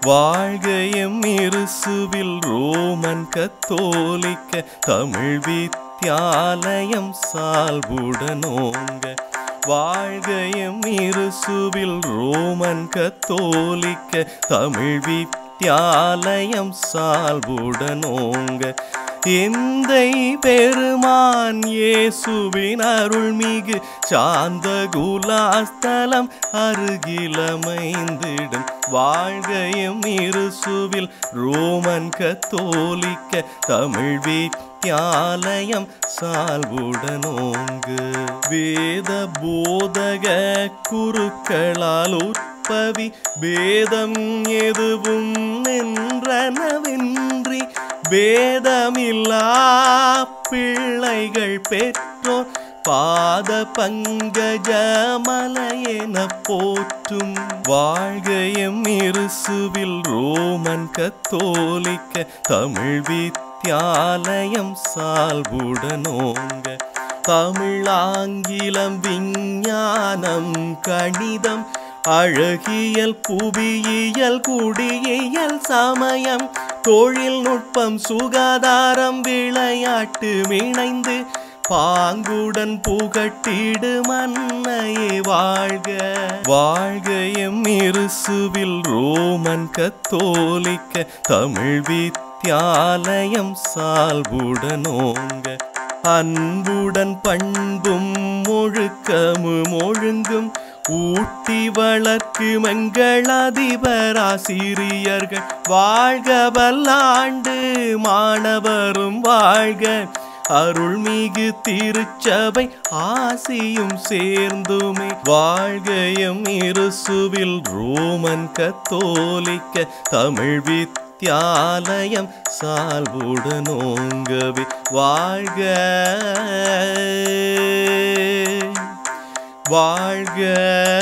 வாழ்கையம் இருசுவில் Roman கத்தோலிக்க Tamil வித்யாலயம் சால்புடனோங்க வாழ்கையம் இருசுவில் Roman கத்தோலிக்க தமிழ் வித்யாலயம் சால்புடனோங்க எந்தை பெருமான் இயேசுவின் அருள்மிகு சாந்த குலாஸ்தலம் அருகிலமைந்திடும் வாழ்கையும் இருசுவில் ரோமன் கத்தோலிக்க தமிழ் வித்யாலயம் சால்வுடனோங்கு வேத போதக குருக்களால் உற்பவி வேதம் எதுவும் நின்றனவென்றி பேதமில்லா பிள்ளைகள் பெற்றோர் பாத பங்கஜமலையென போற்றும் வாழ்கையும் இருசுவில் ரோமன் கத்தோலிக்க தமிழ் வித்யாலயம் சால்புடனோங்க தமிழ் ஆங்கிலம் விஞ்ஞானம் கணிதம் அழகியல் புவியியல் குடியியல் சமயம் தொழில்நுட்பம் சுகாதாரம் விளையாட்டு இணைந்து பாங்குடன் புகட்டிடு மன்னையே வாழ்க வாழ்கையும் இருசுவில் ரோமன் கத்தோலிக்க தமிழ் வித்யாலயம் சால்புடனோங்க அன்புடன் பண்பும் ஒழுக்கமும் ஒழுங்கும் ஊட்டி வளர்க்கு மங்கள் அதிபராசிரியர்கள் வாழ்க வல்லாண்டு மாணவரும் வாழ்க அருள்மிகு திருச்சபை ஆசியும் சேர்ந்துமே வாழ்கையும் இருசுவில் ரோமன் கத்தோலிக்க தமிழ் வித்யாலயம் சால்வுடனோங்கவே வாழ்க வாழ்க